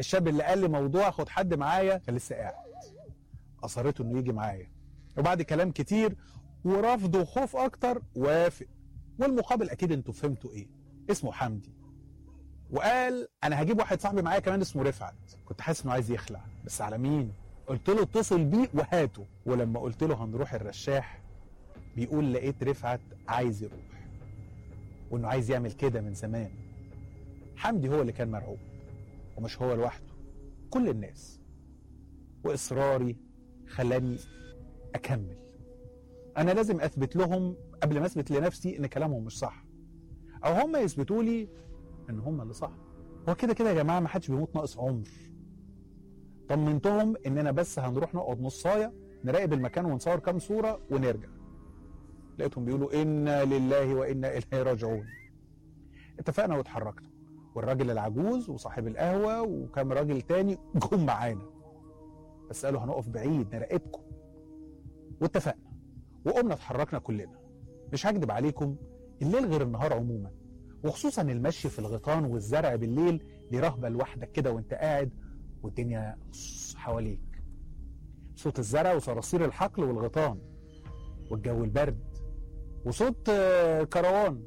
الشاب اللي قال لي موضوع اخد حد معايا كان لسه قاعد اصرته انه يجي معايا وبعد كلام كتير ورفض وخوف اكتر وافق والمقابل اكيد انتوا فهمتوا ايه اسمه حمدي وقال انا هجيب واحد صاحبي معايا كمان اسمه رفعت كنت حاسس انه عايز يخلع بس على مين قلت له اتصل بيه وهاته ولما قلت له هنروح الرشاح بيقول لقيت رفعت عايز يروح وانه عايز يعمل كده من زمان حمدي هو اللي كان مرعوب ومش هو لوحده كل الناس واصراري خلاني اكمل انا لازم اثبت لهم قبل ما اثبت لنفسي ان كلامهم مش صح او هم يثبتوا لي ان هم اللي صح هو كده كده يا جماعه ما حدش بيموت ناقص عمر طمنتهم اننا بس هنروح نقعد نصايه نراقب المكان ونصور كام صوره ونرجع لقيتهم بيقولوا انا لله وانا اليه راجعون اتفقنا واتحركنا والراجل العجوز وصاحب القهوه وكام راجل تاني جم معانا بس قالوا هنقف بعيد نراقبكم واتفقنا وقمنا اتحركنا كلنا مش هكدب عليكم الليل غير النهار عموما وخصوصا المشي في الغيطان والزرع بالليل دي رهبه لوحدك كده وانت قاعد والدنيا حواليك صوت الزرع وصراصير الحقل والغيطان والجو البرد وصوت آه، كروان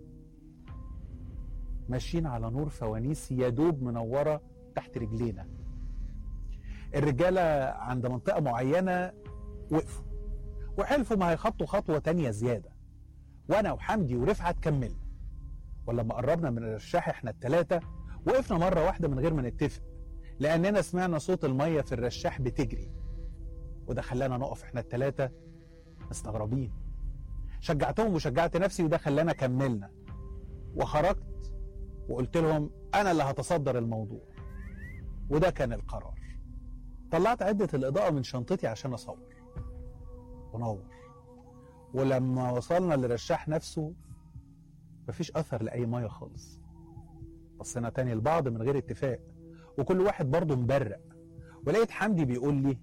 ماشيين على نور فوانيس يا دوب منوره تحت رجلينا الرجاله عند منطقه معينه وقفوا وحلفوا ما هيخطوا خطوه تانية زياده وانا وحمدي ورفعت كملنا ولما قربنا من الرشاح احنا التلاتة وقفنا مرة واحدة من غير ما نتفق لأننا سمعنا صوت المية في الرشاح بتجري وده خلانا نقف احنا التلاتة مستغربين شجعتهم وشجعت نفسي وده خلانا كملنا وخرجت وقلت لهم أنا اللي هتصدر الموضوع وده كان القرار طلعت عدة الإضاءة من شنطتي عشان أصور ونور ولما وصلنا للرشاح نفسه مفيش اثر لاي ميه خالص بصينا تاني لبعض من غير اتفاق وكل واحد برضه مبرق ولقيت حمدي بيقول لي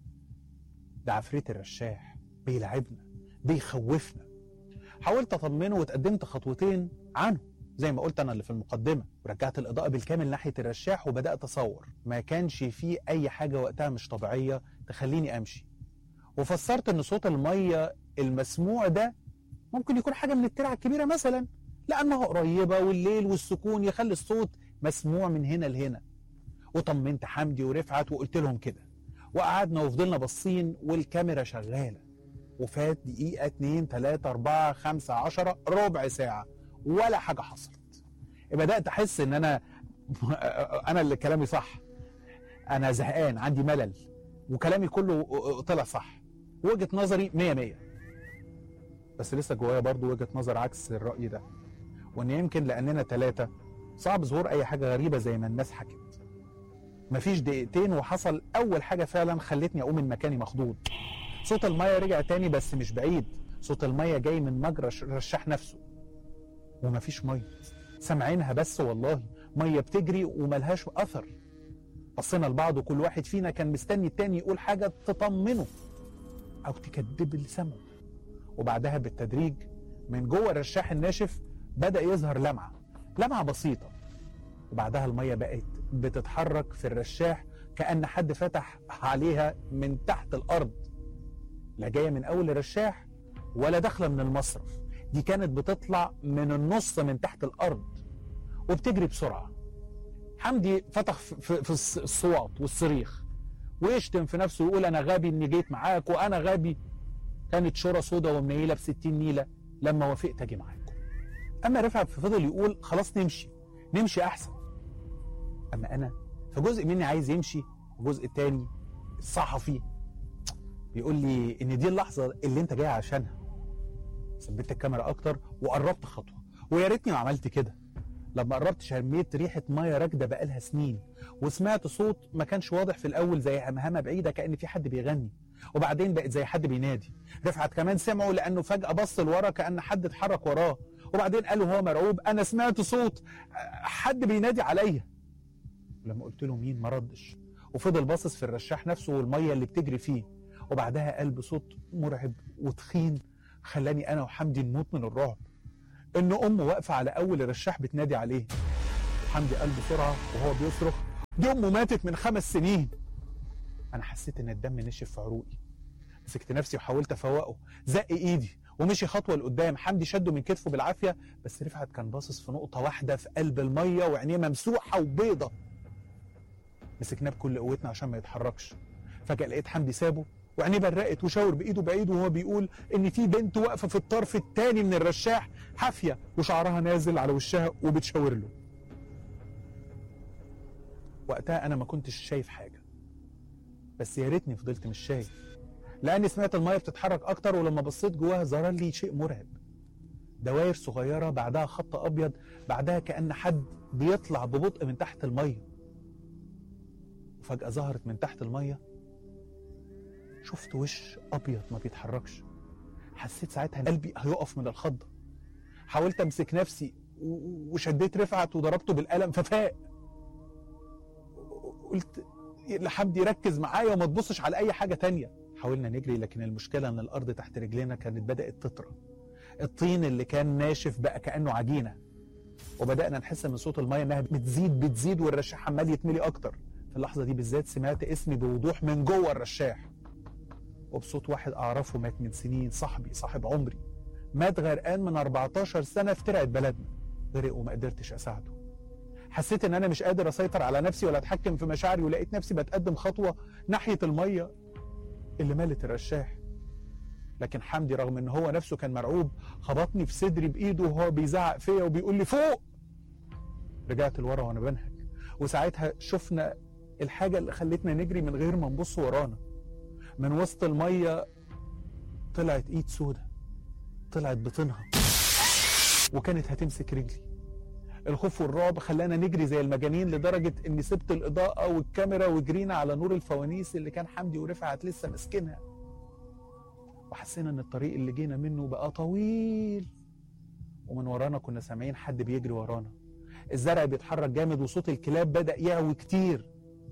ده عفريت الرشاح بيلعبنا بيخوفنا حاولت اطمنه وتقدمت خطوتين عنه زي ما قلت انا اللي في المقدمه ورجعت الاضاءه بالكامل ناحيه الرشاح وبدات اصور ما كانش فيه اي حاجه وقتها مش طبيعيه تخليني امشي وفسرت ان صوت الميه المسموع ده ممكن يكون حاجه من الترعه الكبيره مثلا لانها قريبه والليل والسكون يخلي الصوت مسموع من هنا لهنا وطمنت حمدي ورفعت وقلت لهم كده وقعدنا وفضلنا باصين والكاميرا شغاله وفات دقيقه اتنين تلاته اربعه خمسه عشره ربع ساعه ولا حاجه حصلت بدات احس ان انا انا اللي كلامي صح انا زهقان عندي ملل وكلامي كله طلع صح وجهه نظري مية مية بس لسه جوايا برضو وجهه نظر عكس الراي ده وان يمكن لاننا ثلاثه صعب ظهور اي حاجه غريبه زي ما الناس حكت مفيش دقيقتين وحصل اول حاجه فعلا خلتني اقوم من مكاني مخضوض صوت الميه رجع تاني بس مش بعيد صوت الميه جاي من مجرى الرشاح نفسه ومفيش ميه سامعينها بس والله ميه بتجري وملهاش اثر بصينا لبعض وكل واحد فينا كان مستني التاني يقول حاجه تطمنه او تكدب اللي سمعه وبعدها بالتدريج من جوه الرشاح الناشف بدا يظهر لمعه لمعه بسيطه وبعدها الميه بقت بتتحرك في الرشاح كان حد فتح عليها من تحت الارض لا جايه من اول الرشاح ولا داخله من المصرف دي كانت بتطلع من النص من تحت الارض وبتجري بسرعه حمدي فتح في, في الصوات والصريخ ويشتم في نفسه ويقول انا غبي اني جيت معاك وانا غبي كانت شورى سودا ومنيله ب 60 نيله لما وافقت اجي معاكم اما رفعت فضل يقول خلاص نمشي نمشي احسن اما انا فجزء مني عايز يمشي وجزء التاني الصحفي بيقول لي ان دي اللحظه اللي انت جاي عشانها ثبت الكاميرا اكتر وقربت خطوه ويا ريتني ما عملت كده لما قربت شميت ريحه ميه راكده بقالها سنين وسمعت صوت ما كانش واضح في الاول زي همهمه بعيده كان في حد بيغني وبعدين بقت زي حد بينادي رفعت كمان سمعه لانه فجاه بص لورا كان حد اتحرك وراه وبعدين قال وهو مرعوب انا سمعت صوت حد بينادي عليا لما قلت له مين ما ردش وفضل باصص في الرشاح نفسه والميه اللي بتجري فيه وبعدها قال بصوت مرعب وتخين خلاني انا وحمدي نموت من الرعب ان امه واقفه على اول الرشاح بتنادي عليه حمدي قال بسرعه وهو بيصرخ دي امه ماتت من خمس سنين انا حسيت ان الدم نشف في عروقي مسكت نفسي وحاولت افوقه زق ايدي ومشي خطوه لقدام حمدي شده من كتفه بالعافيه بس رفعت كان باصص في نقطه واحده في قلب الميه وعينيه ممسوحه وبيضه مسكناه بكل قوتنا عشان ما يتحركش فجاه لقيت حمدي سابه وعينيه برقت وشاور بايده بعيد وهو بيقول ان في بنت واقفه في الطرف الثاني من الرشاح حافيه وشعرها نازل على وشها وبتشاور له وقتها انا ما كنتش شايف حاجه بس يا ريتني فضلت مش شايف لاني سمعت الميه بتتحرك اكتر ولما بصيت جواها ظهر لي شيء مرعب دواير صغيره بعدها خط ابيض بعدها كان حد بيطلع ببطء من تحت الميه وفجاه ظهرت من تحت الميه شفت وش ابيض ما بيتحركش حسيت ساعتها إن قلبي هيقف من الخضه حاولت امسك نفسي و- وشديت رفعت وضربته بالقلم ففاق قلت لحمدي ركز معايا وما تبصش على اي حاجه تانية حاولنا نجري لكن المشكله ان الارض تحت رجلينا كانت بدات تطرى الطين اللي كان ناشف بقى كانه عجينه وبدانا نحس من صوت الميه انها بتزيد بتزيد والرشاح عمال يتملي اكتر في اللحظه دي بالذات سمعت اسمي بوضوح من جوه الرشاح وبصوت واحد اعرفه مات من سنين صاحبي صاحب عمري مات غرقان من 14 سنه في ترعه بلدنا غرق وما قدرتش اساعده حسيت ان انا مش قادر اسيطر على نفسي ولا اتحكم في مشاعري ولقيت نفسي بتقدم خطوه ناحيه الميه اللي مالت الرشاح لكن حمدي رغم ان هو نفسه كان مرعوب خبطني في صدري بايده وهو بيزعق فيا وبيقول لي فوق رجعت لورا وانا بنهج وساعتها شفنا الحاجه اللي خلتنا نجري من غير ما نبص ورانا من وسط الميه طلعت ايد سودة طلعت بطنها وكانت هتمسك رجلي الخوف والرعب خلانا نجري زي المجانين لدرجة إني سبت الإضاءة والكاميرا وجرينا على نور الفوانيس اللي كان حمدي ورفعت لسه ماسكينها وحسينا إن الطريق اللي جينا منه بقى طويل ومن ورانا كنا سامعين حد بيجري ورانا الزرع بيتحرك جامد وصوت الكلاب بدأ يعوي كتير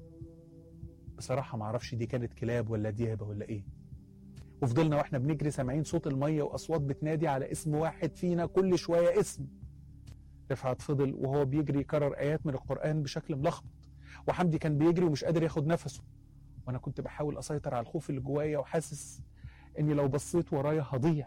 بصراحة معرفش دي كانت كلاب ولا ديابة ولا إيه وفضلنا واحنا بنجري سامعين صوت المية وأصوات بتنادي على اسم واحد فينا كل شوية اسم رفعت فضل وهو بيجري يكرر آيات من القرآن بشكل ملخبط وحمدي كان بيجري ومش قادر ياخد نفسه وأنا كنت بحاول أسيطر على الخوف اللي جوايا وحاسس إني لو بصيت ورايا هضيع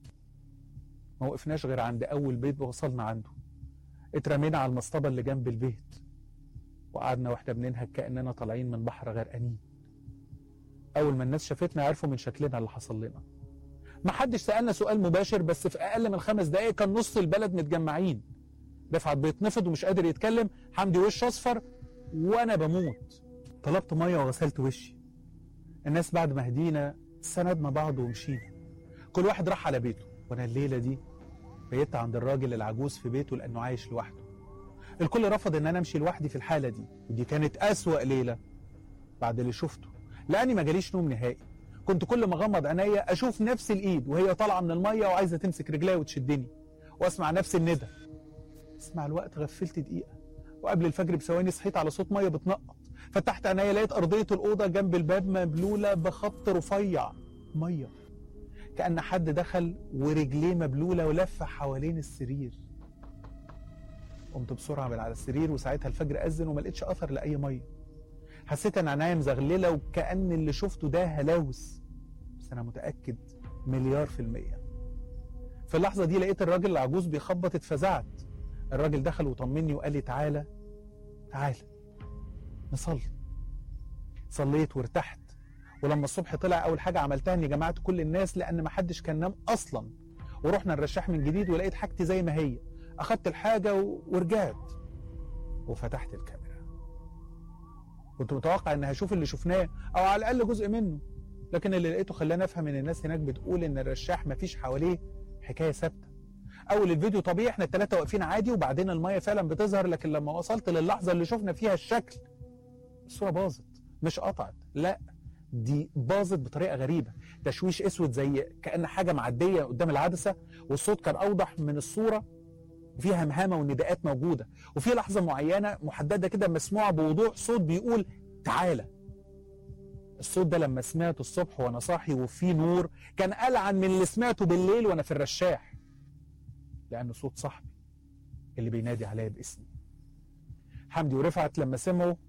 ما وقفناش غير عند أول بيت وصلنا عنده اترمينا على المصطبة اللي جنب البيت وقعدنا واحنا بننهج كأننا طالعين من بحر غرقانين أول ما الناس شافتنا عرفوا من شكلنا اللي حصل لنا ما حدش سألنا سؤال مباشر بس في أقل من خمس دقايق كان نص البلد متجمعين رفعت بيتنفض ومش قادر يتكلم حمدي وش أصفر وأنا بموت طلبت مية وغسلت وشي الناس بعد ما هدينا سندنا بعض ومشينا كل واحد راح على بيته وأنا الليلة دي بيت عند الراجل العجوز في بيته لأنه عايش لوحده الكل رفض ان انا امشي لوحدي في الحاله دي ودي كانت اسوا ليله بعد اللي شفته لاني ما جاليش نوم نهائي كنت كل ما اغمض عينيا اشوف نفس الايد وهي طالعه من الميه وعايزه تمسك رجليا وتشدني واسمع نفس الندى اسمع الوقت غفلت دقيقه وقبل الفجر بثواني صحيت على صوت ميه بتنقط فتحت عينيا لقيت ارضيه الاوضه جنب الباب مبلوله بخط رفيع ميه كان حد دخل ورجليه مبلوله ولف حوالين السرير قمت بسرعه من على السرير وساعتها الفجر اذن وما لقيتش اثر لاي ميه حسيت ان عينيا مزغلله وكان اللي شفته ده هلاوس بس انا متاكد مليار في الميه في اللحظه دي لقيت الراجل العجوز بيخبط اتفزعت الراجل دخل وطمني وقال لي تعالى تعالى نصلي صليت وارتحت ولما الصبح طلع اول حاجه عملتها اني جمعت كل الناس لان ما حدش كان نام اصلا ورحنا الرشاح من جديد ولقيت حاجتي زي ما هي اخدت الحاجه و... ورجعت وفتحت الكاميرا كنت متوقع ان هشوف اللي شفناه او على الاقل جزء منه لكن اللي لقيته خلاني افهم ان الناس هناك بتقول ان الرشاح مفيش حواليه حكايه ثابته اول الفيديو طبيعي احنا الثلاثه واقفين عادي وبعدين الميه فعلا بتظهر لكن لما وصلت للحظه اللي شفنا فيها الشكل الصوره باظت مش قطعت لا دي باظت بطريقه غريبه تشويش اسود زي كان حاجه معديه قدام العدسه والصوت كان اوضح من الصوره وفي همهمه ونداءات موجوده وفي لحظه معينه محدده كده مسموعه بوضوح صوت بيقول تعالى الصوت ده لما سمعته الصبح وانا صاحي وفي نور كان ألعن من اللي سمعته بالليل وانا في الرشاح لانه صوت صاحبي اللي بينادي عليا باسمي حمدي ورفعت لما سمعوا